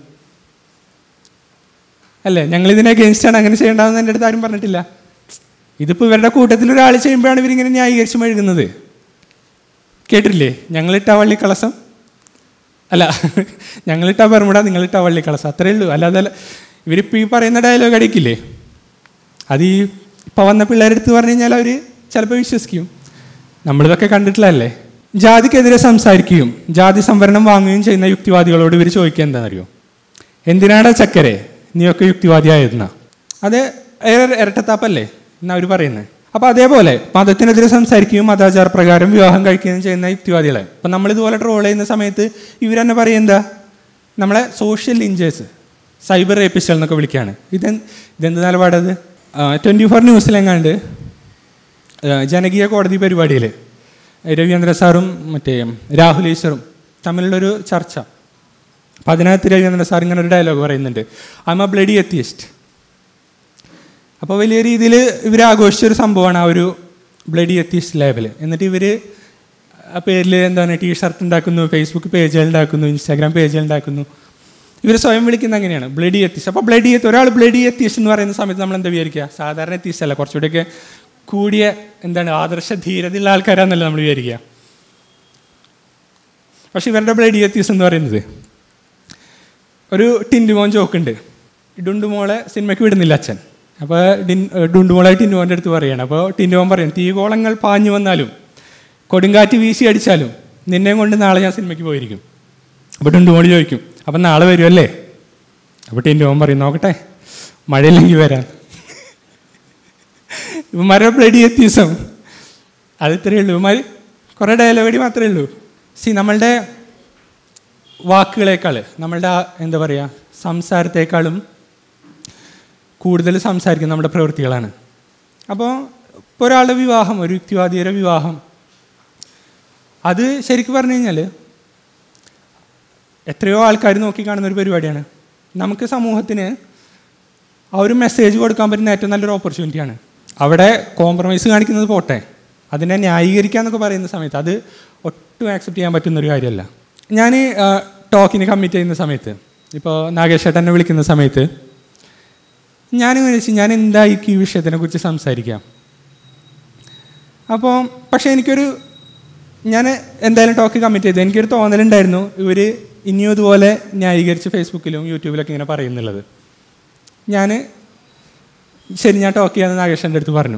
അല്ലേ ഞങ്ങൾ ഇതിനെ against ആണ് അങ്ങനെ ചെയ്യേണ്ടതെന്ന് എൻ്റെ അടുത്ത് ആരും പറഞ്ഞിട്ടില്ല ഇതിപ്പോൾ ഇവരുടെ കൂട്ടത്തിൽ ഒരാൾ ചെയ്യുമ്പോഴാണ് ഇവരിങ്ങനെ ന്യായീകരിച്ച് മെഴുകുന്നത് കേട്ടില്ലേ ഞങ്ങളിട്ട വള്ളിക്കളസം അല്ല ഞങ്ങളിട്ട ബർമുട നിങ്ങളിട്ട വള്ളിക്കളസം അത്രേ ഉള്ളൂ അല്ലാതെ ഇവരിപ്പോൾ ഈ പറയുന്ന ഡയലോഗ് അടിക്കില്ലേ അത് ഈ ഇപ്പം വന്ന പിള്ളേരുടെ അടുത്ത് പറഞ്ഞു കഴിഞ്ഞാൽ അവർ ചിലപ്പോൾ വിശ്വസിക്കും നമ്മളിതൊക്കെ കണ്ടിട്ടുള്ളതല്ലേ ജാതിക്കെതിരെ സംസാരിക്കുകയും ജാതി സംവരണം വാങ്ങുകയും ചെയ്യുന്ന യുക്തിവാദികളോട് ഇവർ ചോദിക്കുക എന്താണെന്നറിയോ എന്തിനാടാ ചക്കരെ നീയൊക്കെ യുക്തിവാദിയായിരുന്ന അത് ഏറെ ഇരട്ടത്താപ്പല്ലേ എന്നാ അവർ പറയുന്നത് അപ്പോൾ അതേപോലെ മതത്തിനെതിരെ സംസാരിക്കുകയും മതാചാര പ്രകാരം വിവാഹം കഴിക്കുകയും ചെയ്യുന്ന യുക്തിവാദികളെ അപ്പം നമ്മളിതുപോലെ ട്രോൾ ചെയ്യുന്ന സമയത്ത് ഇവരെന്നെ പറയും എന്താ നമ്മളെ സോഷ്യൽ ഇഞ്ചേഴ്സ് സൈബർ റേപ്പിസ്റ്റൽ എന്നൊക്കെ വിളിക്കുകയാണ് ഇത് ഇതെന്ത് നിലപാടത് ട്വൻറ്റി ഫോർ ന്യൂസിലെങ്ങാണ്ട് ആ, ജനകീയ കോടതി പരിപാടിയിൽ രവീന്ദ്ര സാറും മറ്റേ രാഹുൽ ഈശ്വറും തമ്മിലുള്ളൊരു ചർച്ച അപ്പം അതിനകത്ത് രവീന്ദ്ര സാർ ഇങ്ങനെ ഒരു ഡയലോഗ് പറയുന്നുണ്ട് I am a bloody atheist അപ്പോൾ വലിയ രീതിയിൽ ഇവർ ആഘോഷിച്ചൊരു സംഭവമാണ് ആ ഒരു ബ്ലഡി എത്തിയസ്റ്റ് ലേബൽ എന്നിട്ട് ഇവർ ആ പേരിൽ എന്താണ് ടീ ഷർട്ട് ഉണ്ടാക്കുന്നു ഫേസ്ബുക്ക് പേജുകൾ ഉണ്ടാക്കുന്നു ഇൻസ്റ്റാഗ്രാം പേജുകൾ ഉണ്ടാക്കുന്നു ഇവർ സ്വയം വിളിക്കുന്ന അങ്ങനെയാണ് ബ്ലഡി എത്തിയസ്റ്റ് അപ്പോൾ ബ്ലഡി എത്തി ഒരാൾ ബ്ലഡി എത്തിയസ്റ്റ് എന്ന് പറയുന്ന സമയത്ത് നമ്മൾ എന്താ വിചാരിക്കുക സാധാരണ എത്തിയസ്റ്റ് അല്ല കുറച്ചുകൂടെയൊക്കെ കൂടിയ എന്താണ് ആദർശ ധീരതയുള്ള ആൾക്കാരാന്നല്ല നമ്മൾ വിചാരിക്കുക പക്ഷെ ഇവരുടെ ബ്ലഡി എത്തിയസ്റ്റ് എന്ന് പറയുന്നത് ഒരു ടിൻഡുമോൻ ജോക്കുണ്ട് ഡുണ്ടുമോളെ സിനിമയ്ക്ക് വിടുന്നില്ല അച്ഛൻ അപ്പോൾ ഡിൻ ഡുണ്ടുമോളെ ടിൻഡുമോൻ്റെ അടുത്ത് പറയാണ് അപ്പോൾ ടിൻഡുമോൻ പറയും തീകോളങ്ങൾ പാഞ്ഞു വന്നാലും കൊടുങ്കാറ്റ് വീശി അടിച്ചാലും നിന്നെയും കൊണ്ട് നാളെ ഞാൻ സിനിമയ്ക്ക് പോയിരിക്കും അപ്പോൾ ഡുണ്ടുമോൾ ചോദിക്കും അപ്പം നാളെ വരുമല്ലേ അപ്പോൾ ടിൻഡുമോൻ പറയും നോക്കട്ടെ മഴയില്ലെങ്കിൽ വരാൻ ഇവന്മാരുടെ ബ്ലഡി എത്തിയസം അത് ഇത്രയേ ഉള്ളൂ ഇവന്മാർ കുറേ ഡയലോഗടി മാത്രമേ ഉള്ളൂ സി നമ്മളുടെ വാക്കുകളേക്കാൾ നമ്മളുടെ ആ എന്താ പറയുക സംസാരത്തേക്കാളും കൂടുതൽ സംസാരിക്കുന്ന നമ്മുടെ പ്രവൃത്തികളാണ് അപ്പോൾ ഇപ്പോൾ ഒരാളുടെ വിവാഹം ഒരു യുക്തിവാദിയുടെ വിവാഹം അത് ശരിക്കും പറഞ്ഞു കഴിഞ്ഞാൽ എത്രയോ ആൾക്കാർ നോക്കിക്കാണുന്ന ഒരു പരിപാടിയാണ് നമുക്ക് സമൂഹത്തിന് ആ ഒരു മെസ്സേജ് കൊടുക്കാൻ പറ്റുന്ന ഏറ്റവും നല്ലൊരു ഓപ്പർച്യൂണിറ്റിയാണ് അവിടെ കോംപ്രമൈസ് കാണിക്കുന്നത് പോട്ടെ അതിനെ ന്യായീകരിക്കുക എന്നൊക്കെ പറയുന്ന സമയത്ത് അത് ഒട്ടും ആക്സെപ്റ്റ് ചെയ്യാൻ പറ്റുന്ന ഒരു കാര്യമല്ല ഞാൻ ടോക്കിന് കമ്മിറ്റ് ചെയ്യുന്ന സമയത്ത് ഇപ്പോൾ നാഗേഷ് ചേട്ടൻ എന്നെ വിളിക്കുന്ന സമയത്ത് ഞാൻ വിളിച്ച് ഞാൻ എന്തായിരിക്കും ഈ വിഷയത്തിനെ കുറിച്ച് സംസാരിക്കാം അപ്പോൾ പക്ഷേ എനിക്കൊരു ഞാൻ എന്തായാലും ടോക്ക് കമ്മിറ്റ് ചെയ്തു എനിക്കൊരു തോന്നലുണ്ടായിരുന്നു ഇവർ ഇനിയും ഇതുപോലെ ന്യായീകരിച്ച് ഫേസ്ബുക്കിലും യൂട്യൂബിലൊക്കെ ഇങ്ങനെ പറയുന്നുള്ളത് ഞാൻ ശരി ഞാൻ ടോക്ക് ചെയ്യാമെന്ന് നാഗേഷൻ്റെ അടുത്ത് പറഞ്ഞു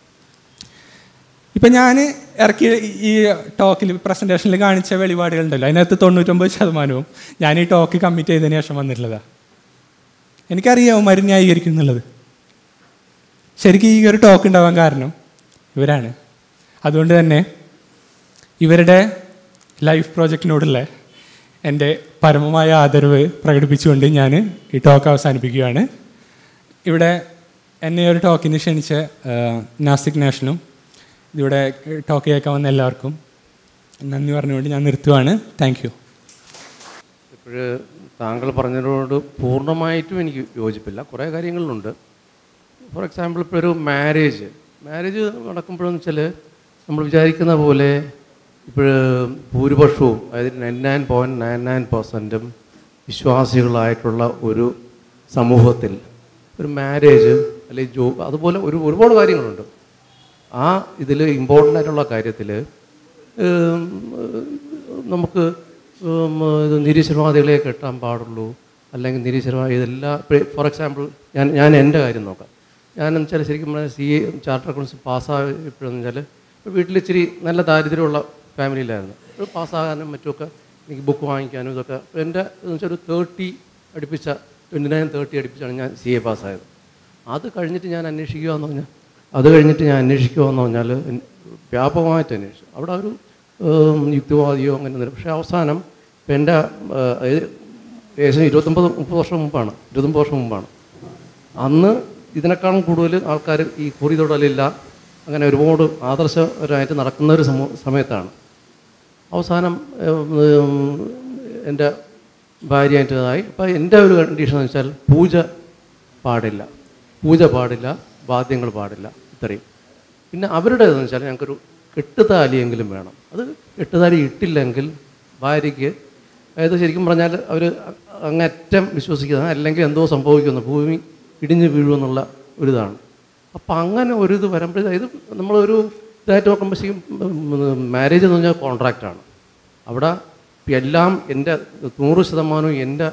ഇപ്പം ഞാൻ ഇറക്കിയ ഈ ടോക്കിൽ പ്രസൻറ്റേഷനിൽ കാണിച്ച വെളിപാടുകളുണ്ടല്ലോ അതിനകത്ത് തൊണ്ണൂറ്റൊമ്പത് ശതമാനവും ഞാൻ ഈ ടോക്ക് കമ്മിറ്റ് ചെയ്തതിന് ശേഷം വന്നിട്ടുള്ളതാണ് എനിക്കറിയാവും മരുന്ന് ന്യായീകരിക്കും എന്നുള്ളത് ശരിക്കും ഈ ഒരു ടോക്ക് ഉണ്ടാവാൻ കാരണം ഇവരാണ് അതുകൊണ്ട് തന്നെ ഇവരുടെ ലൈഫ് പ്രോജക്റ്റിനോടുള്ള എൻ്റെ പരമമായ ആദരവ് പ്രകടിപ്പിച്ചുകൊണ്ട് ഞാൻ ഈ ടോക്ക് അവസാനിപ്പിക്കുകയാണ് ഇവിടെ എന്നെ ഒരു ടോക്കിന് ക്ഷണിച്ച ആ, നാസിക് നാഷനും ഇവിടെ ടോക്ക് കേൾക്കാൻ വന്ന എല്ലാവർക്കും നന്ദി പറഞ്ഞുകൊണ്ട് ഞാൻ നിർത്തുവാണ് താങ്ക് യു ഇപ്പോൾ താങ്കൾ പറഞ്ഞതിനോട് പൂർണ്ണമായിട്ടും എനിക്ക് യോജിപ്പില്ല കുറേ കാര്യങ്ങളുണ്ട് ഫോർ എക്സാമ്പിൾ ഇപ്പോൾ ഒരു മാരേജ് മാരേജ് നടക്കുമ്പോഴെന്ന് വെച്ചാൽ നമ്മൾ വിചാരിക്കുന്ന പോലെ ഇപ്പോൾ ഭൂരിപക്ഷവും അതായത് nine nine point nine nine പെർസെൻറ്റും വിശ്വാസികളായിട്ടുള്ള ഒരു സമൂഹത്തിൽ ഒരു മാരേജ് അല്ലെങ്കിൽ ജോബ് അതുപോലെ ഒരു ഒരുപാട് കാര്യങ്ങളുണ്ട് ആ ഇതിൽ ഇമ്പോർട്ടൻ്റ് ആയിട്ടുള്ള കാര്യത്തിൽ നമുക്ക് ഉം, ഇത് നിരീശ്വരവാദികളെ കെട്ടാൻ പാടുള്ളൂ അല്ലെങ്കിൽ നിരീശ്വരവാദി ഇതെല്ലാം ഫോർ എക്സാമ്പിൾ ഞാൻ ഞാൻ എൻ്റെ കാര്യം നോക്കാം ഞാനെന്ന് വെച്ചാൽ ശരിക്കും പറഞ്ഞാൽ സി എ ചാർട്ടർ അക്കൗണ്ട്സ് പാസ്സായപ്പോഴെന്ന് വെച്ചാൽ വീട്ടിൽ ഇച്ചിരി നല്ല ദാരിദ്ര്യമുള്ള ഫാമിലിയിലായിരുന്നു ഒരു പാസ്സാകാനും മറ്റുമൊക്കെ എനിക്ക് ബുക്ക് വാങ്ങിക്കാനും ഇതൊക്കെ അപ്പോൾ എൻ്റെ എന്ന് വെച്ചാൽ ഒരു തേർട്ടി അടുപ്പിച്ച ട്വൻറ്റി നയൻ തേർട്ടി അടുപ്പിച്ചാണ് ഞാൻ സി എ പാസ്സായത് അത് കഴിഞ്ഞിട്ട് ഞാൻ അന്വേഷിക്കുക എന്ന് പറഞ്ഞാൽ അത് കഴിഞ്ഞിട്ട് ഞാൻ അന്വേഷിക്കുക എന്ന് പറഞ്ഞാൽ എൻ- വ്യാപകമായിട്ട് അന്വേഷിച്ചു അവിടെ ഒരു ഉം, യുക്തിവാദിയോ അങ്ങനെ ഒന്നുമില്ല പക്ഷേ അവസാനം ഇപ്പം എൻ്റെ ആ, ഏത് ഏകദേശം ഇരുപത്തൊമ്പത് മുപ്പത് വർഷം മുമ്പാണ് ഇരുപത്തൊമ്പത് വർഷം മുമ്പാണ് അന്ന് ഇതിനേക്കാളും കൂടുതൽ ആൾക്കാർ ഈ കുറി തൊടലില്ല അങ്ങനെ ഒരുപാട് ആദർശപരമായിട്ട് നടക്കുന്ന ഒരു സമൂ സമയത്താണ് അവസാനം ഉം, എൻ്റെ ഭാര്യയായിട്ടതായി അപ്പോൾ എൻ്റെ ഒരു കണ്ടീഷൻ എന്ന് വെച്ചാൽ പൂജ പാടില്ല പൂജ പാടില്ല വാദ്യങ്ങൾ പാടില്ല ഇത്രയും പിന്നെ അവരുടെ എന്ന് വെച്ചാൽ ഞങ്ങൾക്കൊരു കെട്ടുതാലിയെങ്കിലും വേണം അത് കെട്ടുതാലി ഇട്ടില്ലെങ്കിൽ ഭാര്യയ്ക്ക് അതായത് ശരിക്കും പറഞ്ഞാൽ അവർ അങ്ങറ്റം വിശ്വസിക്കുന്നത് അല്ലെങ്കിൽ എന്തോ സംഭവിക്കുന്നു ഭൂമി ഇടിഞ്ഞു വീഴുമെന്നുള്ള ഒരിതാണ് അപ്പം അങ്ങനെ ഒരു ഇത് വരുമ്പോഴേ ഇത് നമ്മളൊരു ഇതായിട്ട് നോക്കുമ്പോൾ ശരിക്കും മാരേജ് എന്ന് പറഞ്ഞാൽ കോൺട്രാക്റ്റാണ് അവിടെ എല്ലാം എൻ്റെ നൂറ് ശതമാനവും എൻ്റെ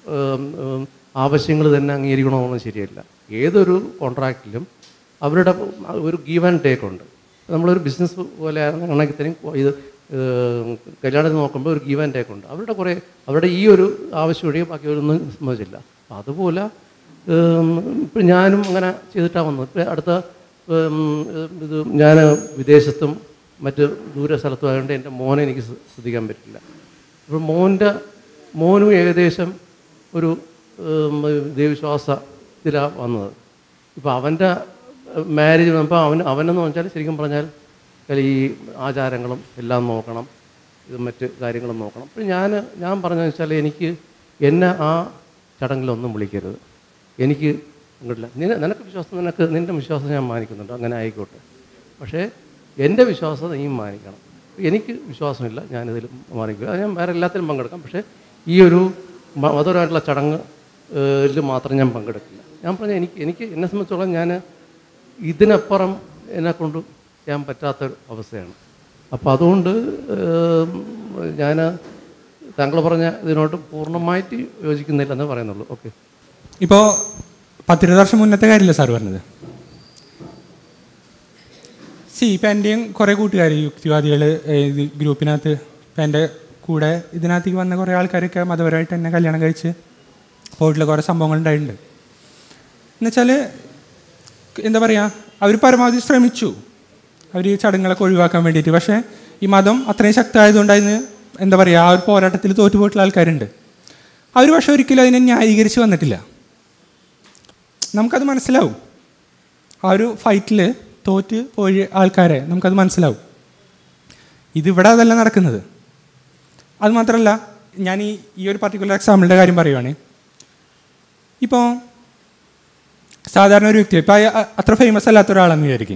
ആവശ്യങ്ങൾ തന്നെ അംഗീകരിക്കണമെന്ന് ശരിയല്ല ഏതൊരു കോൺട്രാക്റ്റിലും അവരുടെ ഒരു ഗീവ് ആൻഡ് ടേക്ക് ഉണ്ട് നമ്മളൊരു ബിസിനസ് പോലെ ആണെങ്കിൽ തന്നെ ഇത് ഏഹ്, കല്യാണത്തിന് നോക്കുമ്പോൾ ഒരു ഗീവ് ആൻഡ് ടേക്ക് ഉണ്ട് അവരുടെ കുറേ അവരുടെ ഈ ഒരു ആവശ്യം ഒഴികെ ബാക്കിയൊന്നും സമ്മതിച്ചില്ല അപ്പം അതുപോലെ ഇപ്പം ഞാനും അങ്ങനെ ചെയ്തിട്ടാണ് വന്നത് ഇപ്പം അടുത്ത ഉം, ഇത് ഞാൻ വിദേശത്തും മറ്റ് ദൂര സ്ഥലത്തും ആയതുകൊണ്ട് എൻ്റെ മോനെ എനിക്ക് ശ്ര- ശ്രദ്ധിക്കാൻ പറ്റില്ല അപ്പോൾ മോൻ്റെ മോനും ഏകദേശം ഒരു ഉം, ദൈവവിശ്വാസ ഇതിലാണ് വന്നത് ഇപ്പോൾ അവൻ്റെ മാരേജ് വന്നപ്പോൾ അവൻ അവനെന്ന് വെച്ചാൽ ശരിക്കും പറഞ്ഞാൽ ഈ ആചാരങ്ങളും എല്ലാം നോക്കണം ഇത് മറ്റ് കാര്യങ്ങളും നോക്കണം അപ്പോൾ ഞാൻ ഞാൻ പറഞ്ഞതെന്ന് വെച്ചാൽ എനിക്ക് എന്നെ ആ ചടങ്ങിലൊന്നും വിളിക്കരുത് എനിക്ക് ഇങ്ങോട്ടില്ല നിന നിനക്ക് വിശ്വാസം നിനക്ക് നിൻ്റെ വിശ്വാസം ഞാൻ മാനിക്കുന്നുണ്ട് അങ്ങനെ ആയിക്കോട്ടെ പക്ഷേ എൻ്റെ വിശ്വാസം നീ മാനിക്കണം എനിക്ക് വിശ്വാസമില്ല ഞാനിതിൽ മാനിക്കുക അത് ഞാൻ വേറെ എല്ലാത്തിലും പങ്കെടുക്കാം പക്ഷേ ഈ ഒരു മ- മതപരമായിട്ടുള്ള ചടങ്ങ് ിൽ മാത്രം ഞാൻ പങ്കെടുക്കില്ല ഞാൻ പറഞ്ഞ എനിക്ക് എനിക്ക് എന്നെ സംബന്ധിച്ചോളം ഞാൻ ഇതിനപ്പുറം എന്നെ കൊണ്ട് ചെയ്യാൻ പറ്റാത്തൊരു അവസ്ഥയാണ് അപ്പോൾ അതുകൊണ്ട് ഞാൻ താങ്കൾ പറഞ്ഞ ഇതിനോട് പൂർണ്ണമായിട്ട് യോജിക്കുന്നില്ലെന്ന് പറയുന്നുള്ളൂ ഓക്കെ ഇപ്പോൾ പത്തിരുപത് വർഷം മുന്നത്തെ കാര്യമില്ല സാർ പറഞ്ഞത് സി ഇപ്പം എൻ്റെയും കുറേ കൂട്ടുകാർ യുക്തിവാദികൾ ഇത് ഗ്രൂപ്പിനകത്ത് ഇപ്പം എൻ്റെ കൂടെ ഇതിനകത്തേക്ക് വന്ന കുറേ ആൾക്കാരൊക്കെ മതപരമായിട്ട് എന്നെ കല്യാണം കഴിച്ച് പോയിട്ടുള്ള കുറേ സംഭവങ്ങൾ ഉണ്ടായിട്ടുണ്ട് എന്നുവെച്ചാൽ എന്താ പറയുക അവർ പരമാവധി ശ്രമിച്ചു അവർ ഈ ചടങ്ങുകളൊക്കെ ഒഴിവാക്കാൻ വേണ്ടിയിട്ട് പക്ഷേ ഈ മതം അത്രയും ശക്തമായതുകൊണ്ട് അതിന് എന്താ പറയുക ആ ഒരു പോരാട്ടത്തിൽ തോറ്റുപോയിട്ടുള്ള ആൾക്കാരുണ്ട് അവർ പക്ഷെ ഒരിക്കലും അതിനെ ന്യായീകരിച്ച് വന്നിട്ടില്ല നമുക്കത് മനസ്സിലാവും ആ ഒരു ഫൈറ്റിൽ തോറ്റ് പോയ ആൾക്കാരെ നമുക്കത് മനസ്സിലാവും ഇതിവിടെ അതല്ല നടക്കുന്നത് അത് മാത്രമല്ല ഞാൻ ഈ ഈ ഒരു പർട്ടിക്കുലർ എക്സാമ്പിളിൻ്റെ കാര്യം പറയുവാണ് ഇപ്പോൾ സാധാരണ ഒരു വ്യക്തി ഇപ്പം അത്ര ഫേമസ് അല്ലാത്ത ഒരാളെന്ന് വിചാരിക്കും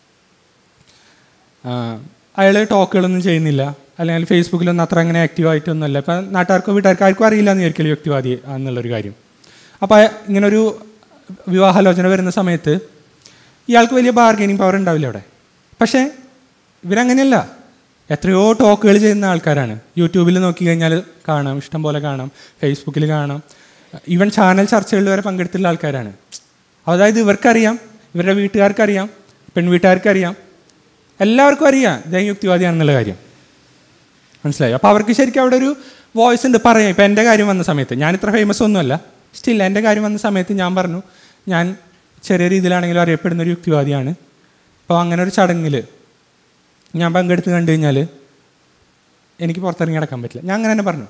അയാൾ ടോക്കുകളൊന്നും ചെയ്യുന്നില്ല അല്ലെങ്കിൽ ഫേസ്ബുക്കിലൊന്നും അത്ര അങ്ങനെ ആക്റ്റീവ് ആയിട്ടൊന്നുമല്ല ഇപ്പം നാട്ടുകാർക്കോ വീട്ടുകാർക്കോ ആർക്കും അറിയില്ല എന്ന് വിചാരിക്കൽ വ്യക്തിവാദി എന്നുള്ളൊരു കാര്യം അപ്പോൾ ഇങ്ങനൊരു വിവാഹാലോചന വരുന്ന സമയത്ത് ഇയാൾക്ക് വലിയ ബാർഗൈനിങ് പവർ ഉണ്ടാവില്ല അവിടെ പക്ഷേ ഇവരങ്ങനെയല്ല എത്രയോ ടോക്കുകൾ ചെയ്യുന്ന ആൾക്കാരാണ് യൂട്യൂബിൽ നോക്കി കഴിഞ്ഞാൽ കാണാം ഇഷ്ടം പോലെ കാണാം ഫേസ്ബുക്കിൽ കാണാം ഈവൻ ചാനൽ ചർച്ചകളിൽ വരെ പങ്കെടുത്തുള്ള ആൾക്കാരാണ് അതായത് ഇവർക്കറിയാം ഇവരുടെ വീട്ടുകാർക്കറിയാം പെൺവീട്ടുകാർക്കറിയാം എല്ലാവർക്കും അറിയാം ഇദ്ദേഹം യുക്തിവാദിയാണെന്നുള്ള കാര്യം മനസ്സിലായി അപ്പോൾ അവർക്ക് ശരിക്കും അവിടെ ഒരു വോയിസ് ഉണ്ട് പറയാം ഇപ്പം എൻ്റെ കാര്യം വന്ന സമയത്ത് ഞാൻ ഇത്ര ഫേമസ് ഒന്നുമല്ല സ്റ്റിൽ എൻ്റെ കാര്യം വന്ന സമയത്ത് ഞാൻ പറഞ്ഞു ഞാൻ ചെറിയ രീതിയിലാണെങ്കിലും അറിയപ്പെടുന്ന ഒരു യുക്തിവാദിയാണ് അപ്പോൾ അങ്ങനെ ഒരു ചടങ്ങിൽ ഞാൻ പങ്കെടുത്ത് കണ്ടു കഴിഞ്ഞാൽ എനിക്ക് പുറത്തിറങ്ങി നടക്കാൻ പറ്റില്ല ഞാൻ അങ്ങനെ തന്നെ പറഞ്ഞു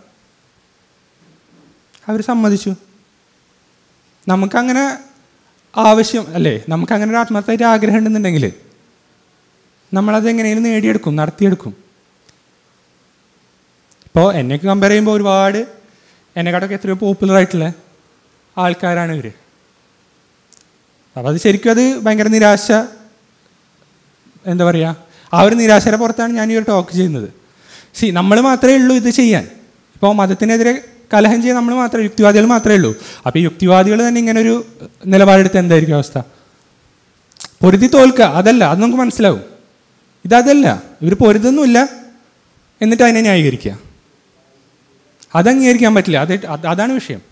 അവർ സമ്മതിച്ചു നമുക്കങ്ങനെ ആവശ്യം അല്ലേ നമുക്കങ്ങനെ ഒരു ആത്മാർത്ഥമായിട്ട് ആഗ്രഹം ഉണ്ടെന്നുണ്ടെങ്കിൽ നമ്മളത് എങ്ങനെയും നേടിയെടുക്കും നടത്തിയെടുക്കും ഇപ്പോൾ എന്നെയൊക്കെ കമ്പയർ ചെയ്യുമ്പോൾ ഒരുപാട് എന്നെക്കാട്ടൊക്കെ എത്രയോ പോപ്പുലർ ആയിട്ടുള്ള ആൾക്കാരാണ് ഇവർ അപ്പോൾ അത് ശരിക്കും അത് ഭയങ്കര നിരാശ എന്താ പറയുക ആ ഒരു നിരാശയുടെ പുറത്താണ് ഞാൻ ഈ ഒരു ടോക്ക് ചെയ്യുന്നത് സി നമ്മൾ മാത്രമേ ഉള്ളൂ ഇത് ചെയ്യാൻ ഇപ്പോൾ മതത്തിനെതിരെ കലഹം ചെയ്യാൻ നമ്മൾ മാത്രമേ യുക്തിവാദികൾ മാത്രമേ ഉള്ളൂ അപ്പോൾ ഈ യുക്തിവാദികൾ തന്നെ ഇങ്ങനെ ഒരു നിലപാടെടുത്ത് എന്തായിരിക്കും അവസ്ഥ പൊരുതി തോൽക്കുക അതല്ല അത് നമുക്ക് മനസ്സിലാവും ഇതല്ല ഇവർ പൊരുതൊന്നുമില്ല എന്നിട്ട് അതിനെ ന്യായീകരിക്കുക അത് അംഗീകരിക്കാൻ പറ്റില്ല അത് അത് അതാണ് വിഷയം